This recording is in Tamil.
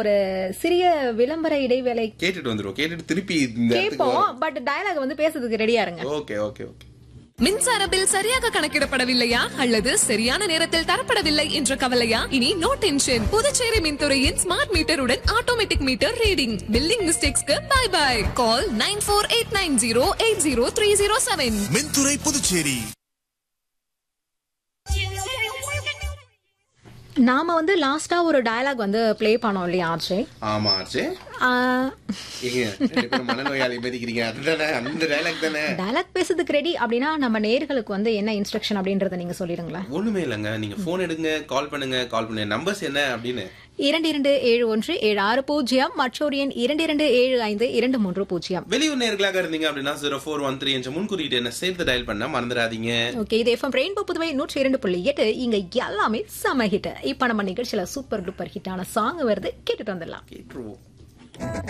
ஒரு சிறிய விளம்பர இடைவேளை கேட்டுட்டு வந்துருவோம் கேட்டுட்டு திருப்பி இந்த இடத்துக்கு கேட்போம் பட் டயலாக் வந்து பேசுறதுக்கு ரெடியா இருங்க ஓகே ஓகே ஓகே மின்சார பில் சரியாக கணக்கிடப்படவில்லையா அல்லது சரியான நேரத்தில் தரப்படவில்லை என்ற கவலையா இனி நோ டென்ஷன் புதுச்சேரி மின்துறையின் ஸ்மார்ட் மீட்டருடன் ஆட்டோமேட்டிக் மீட்டர் ரீடிங் பில்லிங் மிஸ்டேக்ஸ்க்கு bye bye call nine four eight nine zero eight zero three zero seven மின்துறை புதுச்சேரி நாம வந்து லாஸ்டா ஒரு டயலாக் வந்து ப்ளே பண்ணோம் இல்லையா ஆச்சு ஆமா ஆச்சு ஏங்க ரெண்டு பேரும் மனநோயாளி மதிக்கிறீங்க அதுதானே அந்த டைலாக் தானே டயலாக் பேசுறதுக்கு ரெடி அப்படின்னா நம்ம நேர்களுக்கு வந்து என்ன இன்ஸ்ட்ரக்ஷன் அப்படின்றத நீங்க சொல்லிடுங்களேன் ஒண்ணுமே இல்லைங்க நீங்க போன் எடுங்க கால் பண்ணுங்க கால் பண்ணுங்க நம்பர்ஸ் என்ன அப்படின்னு இரண்டு இரண்டு ஏழு ஒன்று ஏழு ஆறு பூஜ்ஜியம் மற்றொரு எண் இரண்டு இரண்டு ஏழு ஐந்து இரண்டு மூன்று பூஜ்ஜியம் வெளியூர் நேர்களாக இருந்தீங்க அப்படின்னா ஜீரோ ஃபோர் ஒன் த்ரீ என்ற முன்குறியீட்டு என்ன சேர்த்து டயல் பண்ண மறந்துடாதீங்க ஓகே இது எஃப்எம் ரெயின்போ புதுவை நூற்றி இரண்டு புள்ளி எட்டு இங்க எல்லாமே செம ஹிட் இப்ப நம்ம நிகழ்ச்சியில சூப்பர் டூப்பர் ஹிட்டான சாங் வருது கேட்டுட்டு வந்துடலாம் கேட்டுருவோம்